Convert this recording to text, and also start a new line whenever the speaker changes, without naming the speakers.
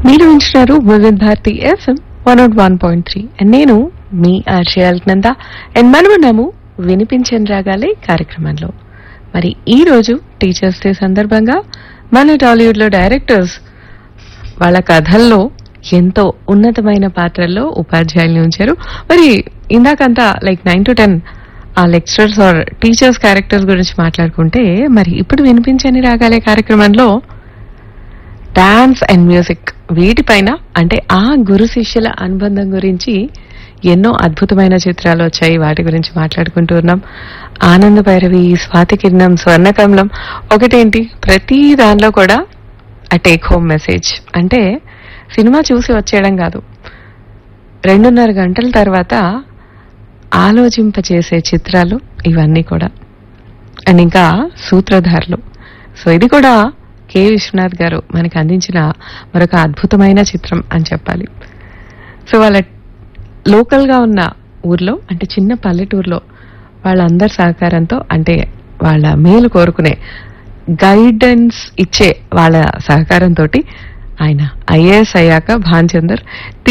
మీరు ఉంటున్నారు Vividh Bharati F M one not one point three and నేను మీ ఆర్షే అల్నంద అండ్ మనమున్నాము వినిపించని రాగాలే కార్యక్రమంలో మరి ఈ రోజు టీచర్స్ డే సందర్భంగా మన టాలీవుడ్ లో డైరెక్టర్స్ వాళ్ళ కథల్లో ఎంతో ఉన్నతమైన పాత్రల్లో ఉపాధ్యాయుల్ని ఉంచారు మరి ఇందాకంతా లైక్ నైన్ టు టెన్ ఆ లెక్చరర్స్ ఆర్ టీచర్స్ క్యారెక్టర్స్ గురించి మాట్లాడుకుంటే మరి ఇప్పుడు వినిపించని రాగాలే కార్యక్రమంలో డాన్స్ అండ్ మ్యూజిక్ వీటిపైన అంటే ఆ గురు శిష్యుల అనుబంధం గురించి ఎన్నో అద్భుతమైన చిత్రాలు వచ్చాయి వాటి గురించి మాట్లాడుకుంటూ ఉన్నాం ఆనంద భైరవి స్వాతి కిరణం స్వర్ణకమలం ఒకటేంటి ప్రతి దానిలో కూడా ఆ టేక్ హోమ్ మెసేజ్ అంటే సినిమా చూసి వచ్చేయడం కాదు రెండున్నర గంటల తర్వాత ఆలోచింపచేసే చిత్రాలు ఇవన్నీ కూడా అండ్ ఇంకా సూత్రధారులు సో ఇది కూడా కె విశ్వనాథ్ గారు మనకి అందించిన మరొక అద్భుతమైన చిత్రం అని చెప్పాలి సో వాళ్ళ లోకల్ గా ఉన్న ఊర్లో అంటే చిన్న పల్లెటూరులో వాళ్ళందరి సహకారంతో అంటే వాళ్ళ మేలు కోరుకునే గైడెన్స్ ఇచ్చే వాళ్ళ సహకారంతో ఆయన ఐఏఎస్ అయ్యాక భాన్చందర్